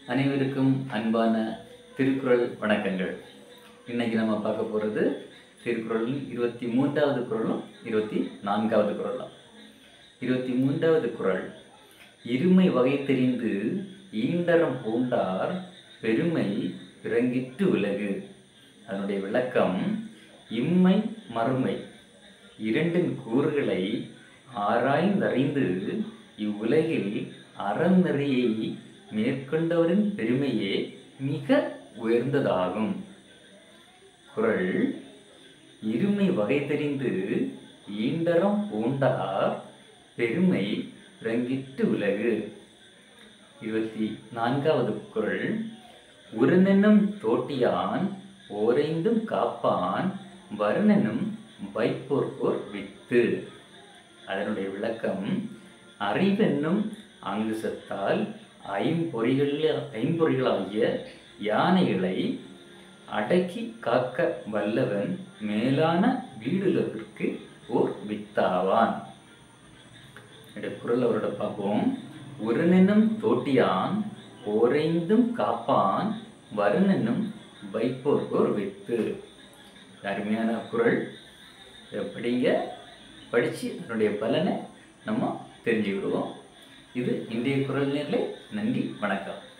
அனைவருக்கும் அன்பான திருக்குறள் வணக்கங்கள் இன்னைக்கு நம்ம பார்க்க போகிறது திருக்குறளின் இருபத்தி மூன்றாவது குறளும் இருபத்தி நான்காவது குறளும் இருபத்தி மூன்றாவது குறள் இருமை வகை தெரிந்து ஈண்டரம் பூண்டார் பெருமை பிறங்கிட்டு உலகு அதனுடைய விளக்கம் இம்மை மறுமை இரண்டின் கூறுகளை ஆராய்ந்தறிந்து இவ்வுலகில் அறநெறியை மேற்கொண்டவரின் பெருமையே மிக உயர்ந்ததாகும் குறள் இருமை வகை தெரிந்து ஈண்டரம் பூண்டார் பெருமை பிறங்கிட்டு உலகு இருபத்தி நான்காவது குறள் உருனெனும் தோட்டியான் ஓரைந்தும் காப்பான் வருணனும் வைப்போர்க்கோர் வித்து அதனுடைய விளக்கம் அறிவென்னும் அங்குசத்தால் ஐம்பொறிகள் ஐம்பொறிகளாகிய யானைகளை அடக்கி காக்க வல்லவன் மேலான வீடுலகிற்கு ஓர் வித்தாவான் இந்த குரல் அவரோட பார்ப்போம் உருனெனும் தோட்டியான் ஓரைந்தும் காப்பான் வருணனும் வைப்போர்க்கோர் வித்து அருமையான குரல் எப்படிங்க படித்து அதனுடைய பலனை நம்ம தெரிஞ்சுக்கிடுவோம் இது இன்றைய குரல் நேரில் நன்றி வணக்கம்